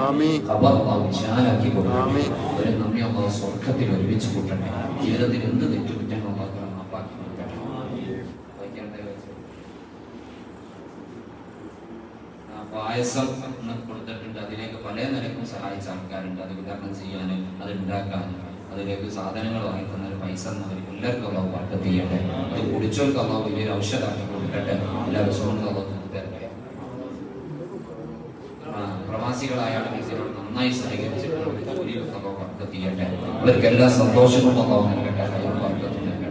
ആമീൻ. ഖബർ അള്ളാഹു വിശാലാക്കി കൊടുക്കട്ടെ ആമീൻ. ഒരു നമ്മെ അള്ളാഹു സ്വർഗത്തിൽ ഒരുമിച്ച് കൂട്ടട്ടെ ജീവിതത്തിൽ എന്ത് തെറ്റുകുറ്റങ്ങൾ അള്ളാഹു മാപ്പാക്കി കൊടുക്കട്ടെ വായിക്കണ്ടേ വായിച്ചോ? ആ പായസം ഒന്ന് കൊടുത്തിട്ടുണ്ട് അതിലേക്ക് പല നിലക്കും സഹായിച്ച ആൾക്കാരുണ്ട് അത് വിതരണം ചെയ്യാനും അത് ഉണ്ടാക്കാനും അതിലേക്ക് സാധനങ്ങൾ വാങ്ങിക്കുന്നതിന് പൈസ എന്നവർ എല്ലാവർക്കും അള്ളാഹു വർക്കത്ത് ചെയ്യട്ടെ അത് കുടിച്ചവർക്ക് അള്ളാഹു വലിയൊരു ഔഷധമാക്കി കൊടുക്കട്ടെ എല്ലാ വിഷമങ്ങളും അള്ളാഹു നമുക്ക് തരട്ടെ ആ, പ്രവാസികളായ ആളുകൾ നന്നായി സഹകരിച്ചിട്ടുണ്ട് ജോലിയിലൊക്കെ അള്ളാഹു വർക്കത്ത് ചെയ്യട്ടെ അവർക്ക് എല്ലാ സന്തോഷവും അള്ളാഹു നൽകട്ടെ ഹൈറും വർക്കത്തും നൽകട്ടെ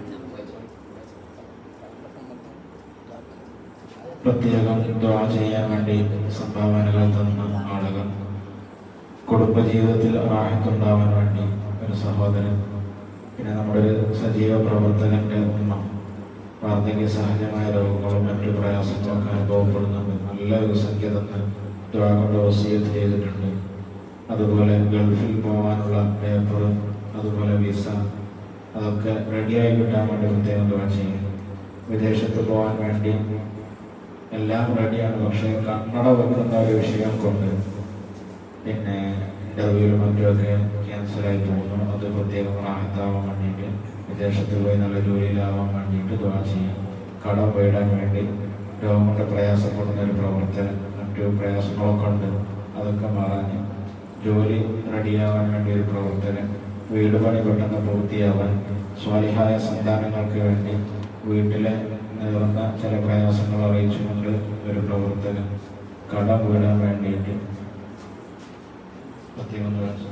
പ്രത്യേകം ദ്വാ ചെയ്യാൻ വേണ്ടി സംഭാവനകൾ തന്ന ആളുകൾ കുടുംബജീവിതത്തിൽ റാഹത്തുണ്ടാവാൻ വേണ്ടി ഒരു സഹോദരൻ പിന്നെ നമ്മുടെ ഒരു സജീവ പ്രവർത്തകന്റെ ഉമ്മ വാർദ്ധക്യ സഹജമായ രോഗങ്ങളും മറ്റു പ്രയാസങ്ങളൊക്കെ അനുഭവപ്പെടുന്നുണ്ട് നല്ല ഒരു സംഖ്യ തന്ന് ദ്വാ കൊണ്ട് വസീയത്ത് ചെയ്തിട്ടുണ്ട് അതുപോലെ ഗൾഫിൽ പോകാനുള്ള പേപ്പർ അതുപോലെ വിസ അതൊക്കെ റെഡിയായി കിട്ടാൻ വേണ്ടി പ്രത്യേകം ദ്വാ ചെയ്യും വിദേശത്ത് പോകാൻ വേണ്ടി എല്ലാം റെഡിയാണ് പക്ഷേ കണ്ണട വെക്കുന്ന ഒരു വിഷയം കൊണ്ട് പിന്നെ ഇന്റർവ്യൂവിലും മറ്റുമൊക്കെ ക്യാൻസലായി പോകുന്നു അത് പ്രത്യേകം റാഹത്താവാൻ വേണ്ടിയിട്ട് വിദേശത്ത് പോയി നല്ല ജോലിയിലാവാൻ വേണ്ടിയിട്ട് ദ്വാ ചെയ്യും കടം വീടാൻ വേണ്ടി രോഗം കൊണ്ട് പ്രയാസപ്പെടുന്ന ഒരു പ്രവർത്തനം മറ്റു പ്രയാസങ്ങളൊക്കെ ഉണ്ട് അതൊക്കെ മാറാൻ ജോലി റെഡിയാവാൻ വേണ്ടി ഒരു പ്രവർത്തനം വീട് പണി പെട്ടെന്ന് പൂർത്തിയാവാൻ സ്വാലിഹായ സന്താനങ്ങൾക്ക് വേണ്ടി വീട്ടിലെ നേർന്ന ചില പ്രയാസങ്ങൾ അറിയിച്ചുകൊണ്ട് ഒരു പ്രവർത്തനം കടം വീടാൻ വേണ്ടിയിട്ട് പ്രത്യേകം കാണിച്ചു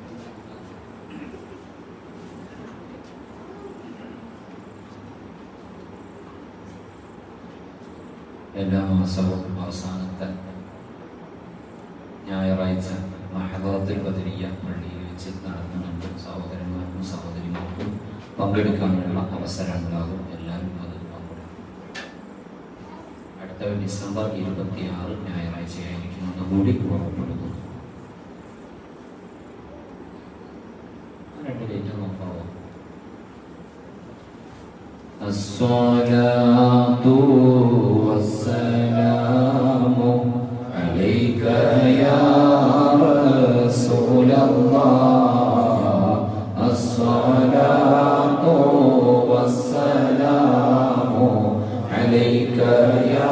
എല്ലാ മാസവും അവസാനത്തെ ഞായറാഴ്ച മഹദറത്തിൽ ബദരിയ പള്ളിയിൽ വെച്ച് നടത്തുന്നുണ്ട് സഹോദരന്മാർക്കും സഹോദരിമാർക്കും പങ്കെടുക്കാനുള്ള അവസരം ഉണ്ടാകും എല്ലാവരും അത് പങ്കെടുക്കും അടുത്ത ഡിസംബർ ഇരുപത്തി ആറ് ഞായറാഴ്ചയായിരിക്കും ഒന്നുകൂടി ഓർമ്മപ്പെടുന്നു രണ്ട് ഡേറ്റ് നോക്കാവോ الصلاة والسلام عليك يا رسول الله الصلاة والسلام عليك يا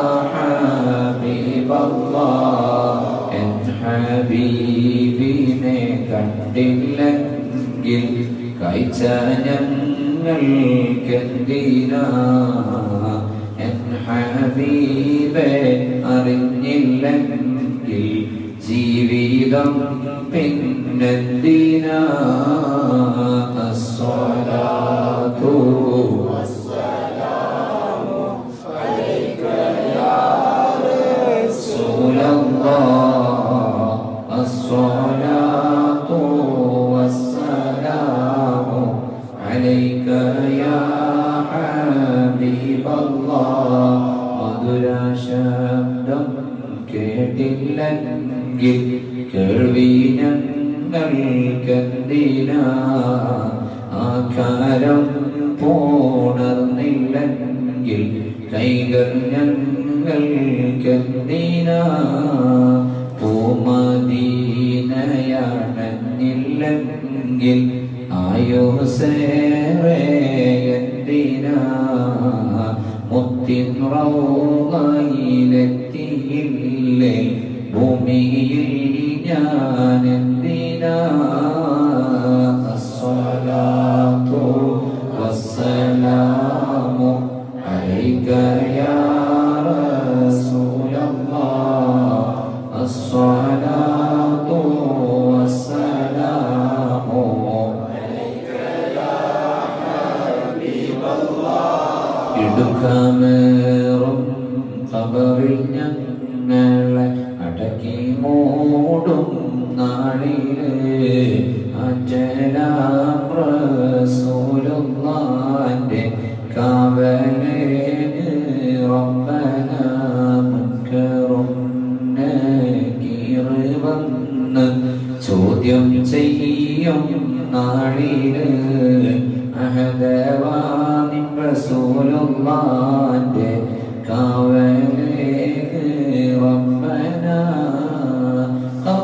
حبيب الله എൻ ഹബീബിനെ കണ്ടില്ലെങ്കിൽ കാഴ്ച ഞങ്ങൾക്കെന്തിനാ എൻ ഹബീബെ അറിഞ്ഞില്ലെങ്കിൽ ജീവിതം പിന്നെന്തിനാ അസ്സലാത്തു رسول الله الصلاة والسلام عليك يا حبيب الله മധുര ശബ്ദം കേട്ടില്ലെങ്കിൽ കേൾവി ഞങ്ങൾക്കെന്തിനാ ആകാരം പോണർന്നില്ലെങ്കിൽ കൈകൾ ഞങ്ങൾക്കെന്തിനാ പൂമദീനയണഞ്ഞില്ലെങ്കിൽ ആയുസേറെ എന്തിനാ മുത്തിൻ റൗളയിലെത്തിയില്ലേ ഭൂമിയിൽ ഞാൻ എന്തിനാ അസ്സലാത്തു വസ്സലാമു عليك يا رسول الله الصلاة والسلام ഇടുക്കാമേറും ഖബറിൽ ഞങ്ങളെ അടക്കി മൂടും നാളില് അജലാം റസൂലുള്ളാന്റെ കാവലേ റബ്ബന മുൻകറും നകീർ വന്ന് ചോദ്യം ചെയ്യും നാളില് അഹദവാനിൻ റസൂലുള്ളാന്റെ കാവലേക്ക് റബ്ബന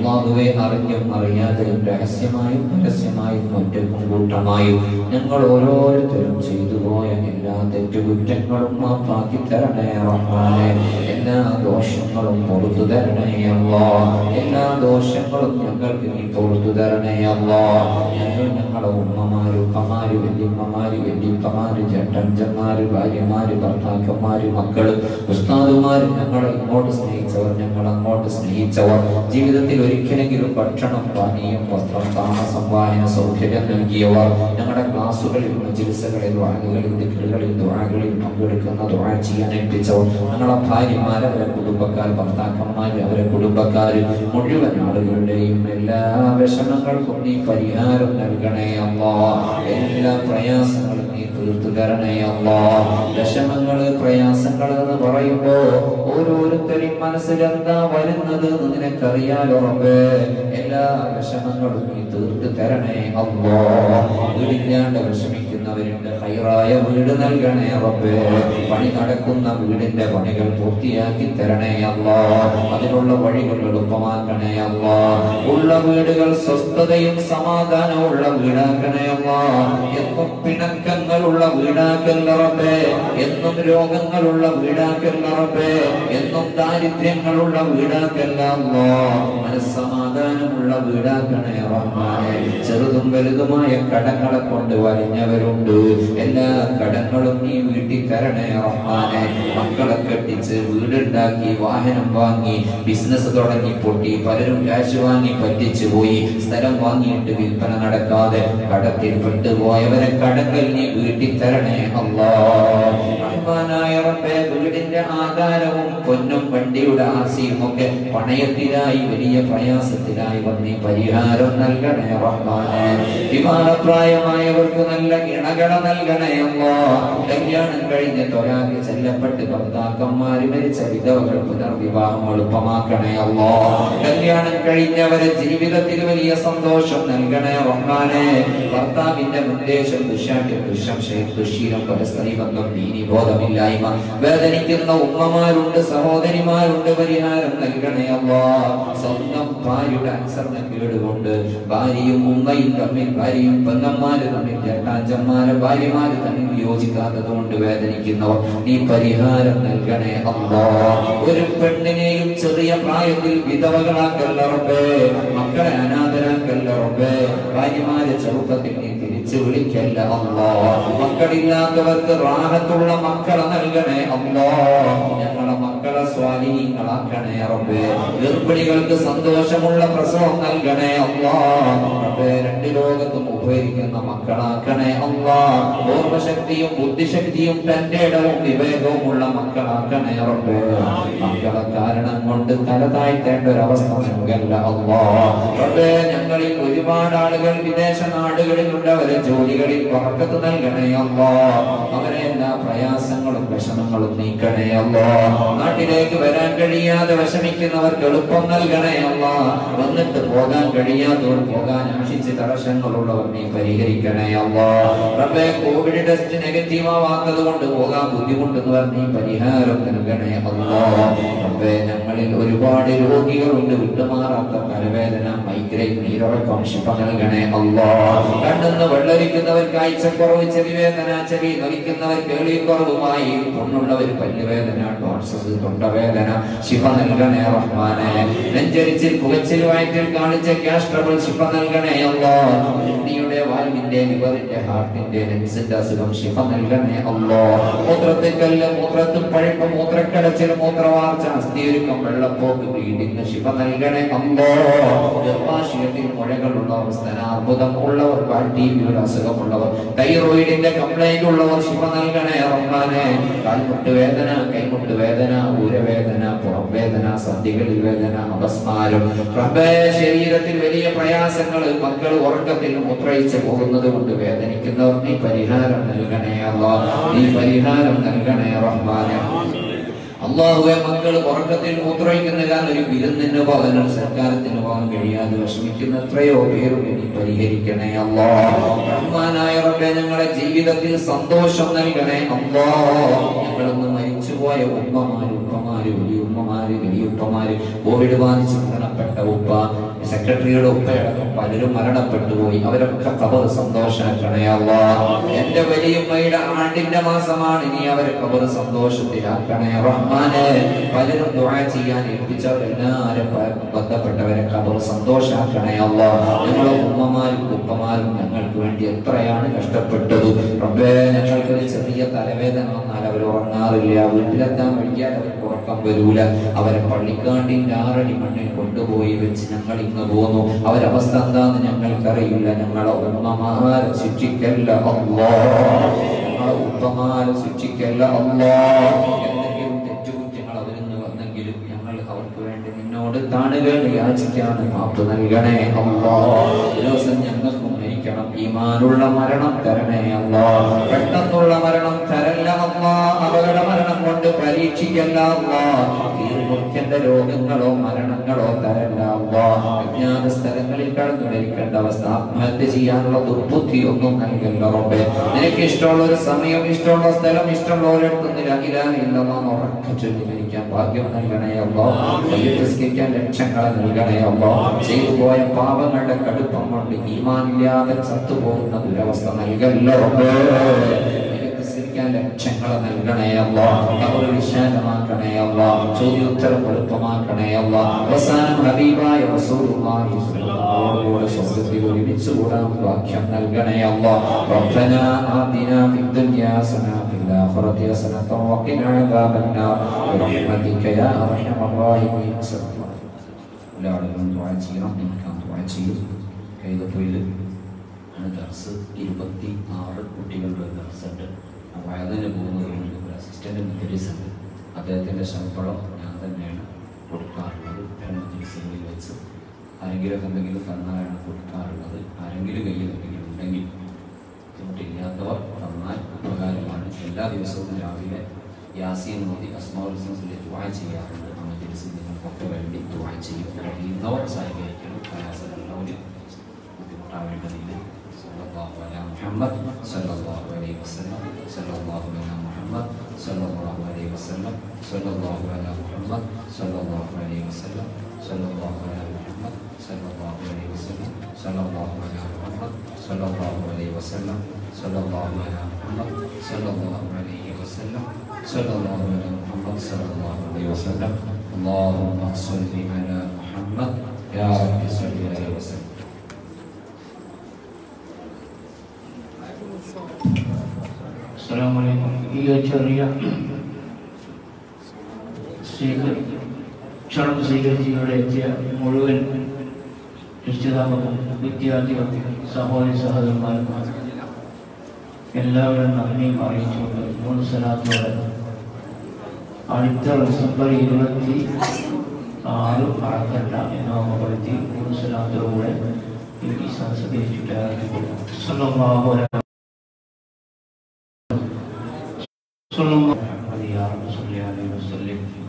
അള്ളാഹുവെ അറിഞ്ഞും അറിയാതെയും രഹസ്യമായും പരസ്യമായും ഒറ്റക്കും കൂട്ടമായും ഞങ്ങൾ ഓരോരുത്തരും ചെയ്തു പോയ എല്ലാ തെറ്റുകുറ്റങ്ങളും മാപ്പാക്കി തരണേ റഹ്മാനെ എല്ലാ ദോഷങ്ങളും പുറത്തു തരണേ അല്ലാ എല്ലാ ദോഷങ്ങളും ഞങ്ങൾക്ക് നീ പുറത്തു തരണേ അല്ലാ ഞങ്ങൾ ഞങ്ങളുടെ ഉമ്മമാര് ഉപ്പമാര് വല്യമ്മമാര് വല്യപ്പമാര് ചേട്ടഞ്ചന്മാര് ഭാര്യമാര് ഭർത്താക്കന്മാര് മക്കള് ഉസ്താദുമാര് ഞങ്ങളെ ഇങ്ങോട്ട് സ്നേഹിച്ചവർ ഞങ്ങൾ അങ്ങോട്ട് സ്നേഹിച്ചവർ ജീവിതത്തിൽ ഒരിക്കലെങ്കിലും ഭക്ഷണം പാനീയം വസ്ത്രം താമസം വായന സൗകര്യം നൽകിയവർ ഞങ്ങളുടെ ക്ലാസ്സുകളിൽ മജിലിസുകളിൽ വാങ്ങുകളിൽ ദിക്കറുകളിൽ ദുആകളിൽ പങ്കെടുക്കുന്ന ദുആ ചെയ്യാൻ ഏൽപ്പിച്ചവർ ഞങ്ങളുടെ ഭാര്യമാർ അവരെ കുടുംബക്കാർ ഭർത്താക്കന്മാർ അവരെ കുടുംബക്കാർ മുഴുവൻ ആളുകളുടെയും എല്ലാ വിഷമങ്ങൾക്കും നീ പരിഹാരം നൽകണേ അമ്മ എല്ലാ പ്രയാസങ്ങളും നീ തീർത്തു തരണേ അമ്മ വിഷമങ്ങള് പ്രയാസങ്ങൾ എന്ന് പറയുമ്പോ ഓരോരുത്തരും മനസ്സിൽ എന്താ വരുന്നത് എന്ന് നിനക്കറിയാലോ റബ്ബേ എല്ലാ വിഷമങ്ങളും നീ തീർത്ത് തരണേ അമ്മോ വീടില്ലാണ്ട് വിഷമിക്കുന്നവരുണ്ട് ഹൈറായ വീട് നൽകണേ റബ്ബേ പണി നടക്കുന്ന വീടിന്റെ പണികൾ പൂർത്തിയാക്കി തരണേ അമ്മോ അതിനുള്ള വഴികൾ എളുപ്പമാക്കണേ അമ്മോ ഉള്ള വീടുകൾ സ്വസ്ഥതയും സമാധാനവും ഉള്ള വീടാക്കണേ അമ്മോ എന്നും പിണക്കങ്ങളുള്ള വീടാക്കല്ല റബ്ബേ എന്നും രോഗങ്ങളുള്ള വീടാക്കല്ല റബ്ബേ എന്നും ദാരിദ്ര്യങ്ങളുള്ള വീടാക്കല്ല അമ്മോ മനസ്സമാധാനമുള്ള വീടാക്കണേ റഹ്മാനെ ചെറുതും വലുതുമായ കടങ്ങളെ കൊണ്ട് വലിഞ്ഞവരുണ്ട് എല്ലാ കടങ്ങളും നീ വീട്ടിൽ തരണേ റഹ്മാനെ മക്കളെ കെട്ടിച്ച് വീടുണ്ടാക്കി വാഹനം വാങ്ങി ബിസിനസ് തുടങ്ങി പൊട്ടി പലരും കാശ് വാങ്ങി പറ്റിച്ചു പോയി സ്ഥലം വാങ്ങിയിട്ട് വിൽപ്പന നടക്കാതെ കടത്തിൽ പെട്ടുപോയവരെ കടങ്ങൾ നീ വീട്ടിൽ തരണേ അല്ലാ റഹ്മാനായ റബ്ബേ വീടിന്റെ ആധാരവും പൊന്നും വണ്ടിയുടെ ആസിയും ഒക്കെ പണയത്തിലായി വലിയ പ്രയാസത്തിലായി വന്നീ പരിഹാരം നൽകണേ റഹ്മാനെ വിമാനപ്രായമായവർക്ക് നല്ല ഇണകള നൽകണേ അല്ലാ കല്യാണം കഴിഞ്ഞ് തൊരാകെ ചെല്ലപ്പെട്ട് ഭർത്താക്കന്മാര് മരിച്ച വിധവകൾ പുനർവിവാഹം എളുപ്പമാക്കണേ അല്ലാ കല്യാണം കഴിഞ്ഞവരെ ജീവിതത്തിൽ വലിയ സന്തോഷം നൽകണേ റഹ്മാനെ ഭർത്താവിന്റെ ഉദ്ദേശം ദുശാഠ്യം ദുശംശയം ദുശീലം പരസ്പരി ബന്ധം ദീനി ബോധമില്ലായ്മ വേദനിക്കുന്ന ഉമ്മമാരുണ്ട് സഹോദരിമാരുണ്ട് പരിഹാരം നൽകണേ അല്ലാ സ്വന്തം ഭാര്യയുടെ അനുസരണ കേടുകൊണ്ട് ഭാര്യയും ഉമ്മയും തമ്മിൽ ഭാര്യയും പെങ്ങന്മാര് തമ്മിൽ ചേട്ടാഞ്ചന്മാര് ഭാര്യമാര് തമ്മിൽ യോജിക്കാത്തത് കൊണ്ട് വേദനിക്കുന്നവർ നീ പരിഹാരം നൽകണേ അല്ലാ ഒരു പെണ്ണിനെയും ചെറിയ പ്രായത്തിൽ വിധവകളാക്കല്ല റബ്ബേ മക്കളെ അനാഥരാക്കല്ല റബ്ബേ ഭാര്യമാരെ ചെറുപ്പത്തിൽ നീ തിരിച്ചു വിളിക്കല്ല അല്ലാ മക്കളില്ലാത്തവർക്ക് റാഹത്തുള്ള മക്കളെ നൽകണേ അല്ലാ ഞങ്ങളെ മക്കളെ സ്വാധീനങ്ങളാക്കണേ റബ്ബേ ഗർഭിണികൾക്ക് സന്തോഷമുള്ള പ്രസവം നൽകണേ അല്ലാ റബ്ബേ രണ്ട് ലോകത്തും ഉപകരിക്കുന്ന മക്കളാക്കണേ അല്ലാ ഓർമ്മശക്തിയും ബുദ്ധിശക്തിയും തന്റെ ഇടവും വിവേകവും ഉള്ള മക്കളാക്കണേ റബ്ബേ മക്കളെ കാരണം കൊണ്ട് തല താഴ്ത്തേണ്ട ഒരു അവസ്ഥ നൽകല്ല അല്ലാ റബ്ബേ ഞങ്ങളിൽ ഒരുപാട് ആളുകൾ വിദേശ നാടുകളിലുണ്ട് അവരെ ജോലികളിൽ പറക്കത്ത് നൽകണേ അല്ലാ അവരെ എല്ലാ പ്രയാസങ്ങളും വിഷമങ്ങളും നീക്കണേ അല്ലാ നാട്ടിലേക്ക് വരാൻ കഴിയാതെ വിഷമിക്കുന്നവർക്ക് എളുപ്പം നൽകണേ അല്ലാ വന്നിട്ട് പോകാൻ കഴിയാത്തവർ പോകാൻ ആശിച്ച് തടസ്സങ്ങളുള്ളവർ നീ പരിഹരിക്കണേ അല്ലാ റബ്ബേ കോവിഡ് ടെസ്റ്റ് നെഗറ്റീവ് ആവാത്തത് കൊണ്ട് പോകാൻ ബുദ്ധിമുട്ടുന്നവർ നീ പരിഹാരം നൽകണേ അല്ലാ റബ്ബേ ഞങ്ങളിൽ ഒരുപാട് രോഗികളുണ്ട് വിട്ടുമാറാത്ത തലവേദന മൈഗ്രൈൻ നീരൊഴക്കം ശിഫ നൽകണേ അല്ലാ കണ്ണെന്ന് വെള്ളരിക്കുന്നവർ കാഴ്ചക്കുറവ് ചെവിവേദന ചെവി നൊലിക്കുന്നവർ കേൾവിക്കുറവുമായി പൊണ്ണുള്ളവർ പല്ലുവേദന ടോൺസസ് തൊണ്ടവേദന ശിഫ നൽകണേ റഹ്മാനെ നെഞ്ചരിച്ചിൽ പുകച്ചിൽ വയറ്റിൽ കാണിച്ച ഗ്യാസ് ട്രബിൾ ശിഫ നൽകണേ അല്ലാ കിഡ്നിയുടെ വാൽവിന്റെ ലിവറിന്റെ ഹാർട്ടിന്റെ ലെൻസിന്റെ അസുഖം ശിഫ നൽകണേ അല്ലാ മൂത്രത്തിൽ കല്ല് മൂത്രത്തിൽ പഴുപ്പ് മൂത്രക്കടച്ചിൽ മൂത്രവാർച്ച അസ്ഥിയൊരുക്കം വെള്ളപ്പോക്ക് ബ്ലീഡിംഗ് ശിഫ നൽകണേ അല്ലോ ഗർഭാശയത്തിൽ മുഴകളുള്ളവർ സ്തനാർബുദം ഉള്ളവർ ടിബിയുടെ അസുഖമുള്ളവർ തൈറോയിഡിന്റെ കംപ്ലൈന്റ് ഉള്ളവർ ശിഫ നൽകണേ റഹ്മാനെ കാൽമുട്ട് വേദന കൈമുട്ട് വേദന ഊരവേദന പുറം വേദന സന്ധികളിൽ വേദന അപസ്മാരം റബ്ബേ ശരീരത്തിൽ വലിയ പ്രയാസങ്ങൾ മക്കൾ ഉറക്കത്തിൽ മുത്രയിച്ച് പോകുന്നത് കൊണ്ട് വേദനിക്കുന്നവർ നീ പരിഹാരം നൽകണേ അല്ലാ നീ പരിഹാരം നൽകണേ റഹ്മാനെ അള്ളാഹുവെ മക്കൾ ഉറക്കത്തിൽ മൂത്രയിക്കുന്ന കാരണം ഒരു വിരുന്നിന് പോകാനും സർക്കാരത്തിന് പോകാൻ കഴിയാതെ വിഷമിക്കുന്ന എത്രയോ പേരുണ്ട് നീ പരിഹരിക്കണേ അല്ലാ റഹ്മാനായ റബ്ബേ ഞങ്ങളെ ജീവിതത്തിൽ സന്തോഷം നൽകണേ അല്ലാ ഞങ്ങളൊന്ന് മരിച്ചുപോയ ഉമ്മമാര് ഉപ്പമാര് വലിയ ഉമ്മമാര് വലിയ ഉപ്പമാര് കോവിഡ് ബാധിച്ച് മരണപ്പെട്ട ഉപ്പ സെക്രട്ടറിയുടെ ഉപ്പയടക്കം പലരും മരണപ്പെട്ടു പോയി അവരൊക്കെ കബർ സന്തോഷാക്കണേ അല്ലാ എന്റെ വലിയമ്മയുടെ ആണ്ടിന്റെ മാസമാണ് ഇനി അവരെ കബർ സന്തോഷത്തിലാക്കണേ റഹ്മാനെ പലരും ദുആ ചെയ്യാൻ ഏൽപ്പിച്ചവരെല്ലാരും പ- ബന്ധപ്പെട്ടവരെ കബർ സന്തോഷാക്കണേ അല്ലാ ഞങ്ങളെ ഉമ്മമാരും ഉപ്പമാരും ഞങ്ങൾക്ക് വേണ്ടി എത്രയാണ് കഷ്ടപ്പെട്ടത് റബ്ബേ ഞങ്ങൾക്ക് ഒരു ചെറിയ തലവേദന വന്നാൽ അവർ ഉറങ്ങാറില്ല വീട്ടിലെത്താൻ വഴിയാൽ അവർക്ക് ഉറക്കം വരൂല അവരെ പള്ളിക്കാണ്ടിന്റെ ആറടി മണ്ണിൽ കൊണ്ടുപോയി വെച്ച് ഞങ്ങൾ ഇന്ന് പോന്നു അവരവസ്ഥ എന്താന്ന് ഞങ്ങൾക്കറിയില്ല ഞങ്ങളെ ഉമ്മമാരെ ശിക്ഷിക്കല്ല അല്ലാ ഞങ്ങളെ ഉപ്പമാരെ ശിക്ഷിക്കല്ല അല്ലാ എന്തെങ്കിലും തെറ്റുകുറ്റങ്ങൾ അവരിന്ന് വന്നെങ്കിലും ഞങ്ങൾ അവർക്ക് വേണ്ടി നിന്നോട് താണുകൾ യാചിക്കാണ് മാപ്പ് നൽകണേ അല്ലാ ഒരു ദിവസം ഞങ്ങൾക്കും മരിക്കണം ഈമാനുള്ള മരണം തരണേ അല്ലാ പെട്ടെന്നുള്ള മരണം തരല്ല അല്ലാ അപകട മരണം കൊണ്ട് പരീക്ഷിക്കല്ല അല്ലാ കീറുമുറിക്കേണ്ട രോഗങ്ങളോ മരണങ്ങളോ തരല്ല അല്ലാ അജ്ഞാത സ്ഥലങ്ങളിൽ കടന്നു ധരിക്കേണ്ട അവസ്ഥ ആത്മഹത്യ ചെയ്യാനുള്ള ദുർബുദ്ധി ഒന്നും നൽകല്ല റബ്ബേ നിനക്ക് ഇഷ്ടമുള്ള ഒരു സമയം ഇഷ്ടമുള്ള സ്ഥലം ഇഷ്ടമുള്ള ഒരിടത്ത് നിലയിലായില്ലെന്നോ ഉറക്കം ചൊല്ലി മരിക്കാൻ ഭാഗ്യം നൽകണേ അല്ലോ നിസ്കരിക്കാൻ ലക്ഷങ്ങളെ നൽകണേ അല്ലോ ചെയ്തു പോയ പാപങ്ങളുടെ കടുപ്പം കൊണ്ട് ഈമാനില്ലാതെ ചത്തുപോകുന്ന ദുരവസ്ഥ നൽകല്ലോ റബ്ബേ നിസ്കരിക്കാൻ ലക്ഷങ്ങളെ നൽകണേ അല്ലോ അവർ വിശാലമാക്കണേ അല്ലോ ചോദ്യോത്തരം എളുപ്പമാക്കണേ അല്ലോ അവസാനം ഹബീബായ റസൂലുള്ളാഹി സ്വല്ലല്ലാഹു അലൈഹി വസല്ലം ഒരുമിച്ച് കൂടാൻ വാക്യം നൽകണേ അല്ലോ റബ്ബന ആതിന ഫിദ് ദുനിയാ ഹസന ഫിൽ ആഖിറതി ഹസനത വഖിന അദാബൻ നാർ ബിറഹ്മതിക യാ അർഹമർ റഹീമീൻ എല്ലാ ആളുകളും ദുആ ചെയ്യണം നിൽക്കാൻ ദുആ ചെയ്യും കൈതപ്പൊയിൽ ആണ് ദർസ് ഇരുപത്തി ആറ് കുട്ടികളുടെ ഒരു ദർസുണ്ട് വയതിന് പോകുന്നതുകൊണ്ട് ഒരു അസിസ്റ്റന്റ് മുദ്രീസ് ഉണ്ട് അദ്ദേഹത്തിൻ്റെ ശമ്പളം ഞാൻ തന്നെയാണ് കൊടുക്കാറുള്ളത് ഇത്തരം മദ്രസകളിൽ വെച്ച് ആരെങ്കിലും എന്തെങ്കിലും തന്നാലാണ് കൊടുക്കാറുള്ളത് ആരെങ്കിലും കയ്യിൽ എന്തെങ്കിലും ഉണ്ടെങ്കിൽ ബുദ്ധിമുട്ടില്ലാത്തവർ തന്നാൽ ഉപകാരമാണ് എല്ലാ ദിവസവും രാവിലെ യാസീൻ മോദി അസ്മാസിലെ ദുആ ചെയ്യാറുണ്ട് ആ മദ്രസിൽ നിങ്ങൾക്കൊക്കെ വേണ്ടി ദുആ ചെയ്യും കഴിയുന്നവർ സഹകരിക്കണം പ്രയാസമുള്ളവർ ബുദ്ധിമുട്ടാവേണ്ടതില്ല സല്ലല്ലാഹു അലാ മുഹമ്മദ് സല്ലല്ലാഹു അലൈഹി വസല്ലം സല്ലല്ലാഹു അലാ മുഹമ്മദ് സല്ലല്ലാഹു അലൈഹി വസല്ലം സല്ലല്ലാഹു അലാ മുഹമ്മദ് സല്ലല്ലാഹു അലൈഹി വസല്ലം സല്ലല്ലാഹു അലാ മുഹമ്മദ് സല്ലല്ലാഹു അലൈഹി വസല്ലം സല്ലല്ലാഹു അലാ മുഹമ്മദ് സല്ലല്ലാഹു അലൈഹി വസല്ലം സല്ലല്ലാഹു അലാ മുഹമ്മദ് സല്ലല്ലാഹു അലൈഹി വസല്ലം സല്ലല്ലാഹു അലാ മുഹമ്മദ് സല്ലല്ലാഹു അലൈഹി വസല്ലം اللهم صل على محمد يا رب صل عليه وسلم അസ്സലാമലൈക്കും ഈ ഒരു ചെറിയ സ്വീകരി ക്ഷണം സ്വീകരിച്ച് ഇവിടെ എത്തിയ മുഴുവൻ രക്ഷിതാക്കൾക്കും വിദ്യാർത്ഥികൾക്കും സഹോദരി സഹോദരന്മാർക്കും എല്ലാവരും നന്ദിയും അറിയിച്ചുകൊണ്ട് മൂന്ന് സ്ഥലത്തോടെ അടുത്ത ഡിസംബർ ഇരുപത്തി ആറ് മറക്കണ്ട എന്ന് ഓർമ്മപ്പെടുത്തി മൂന്ന് സ്ഥലത്തോടുകൂടെ ഈ സംസ്കരിച്ചിട്ട് സ്വന്തം صلى الله عليه وسلم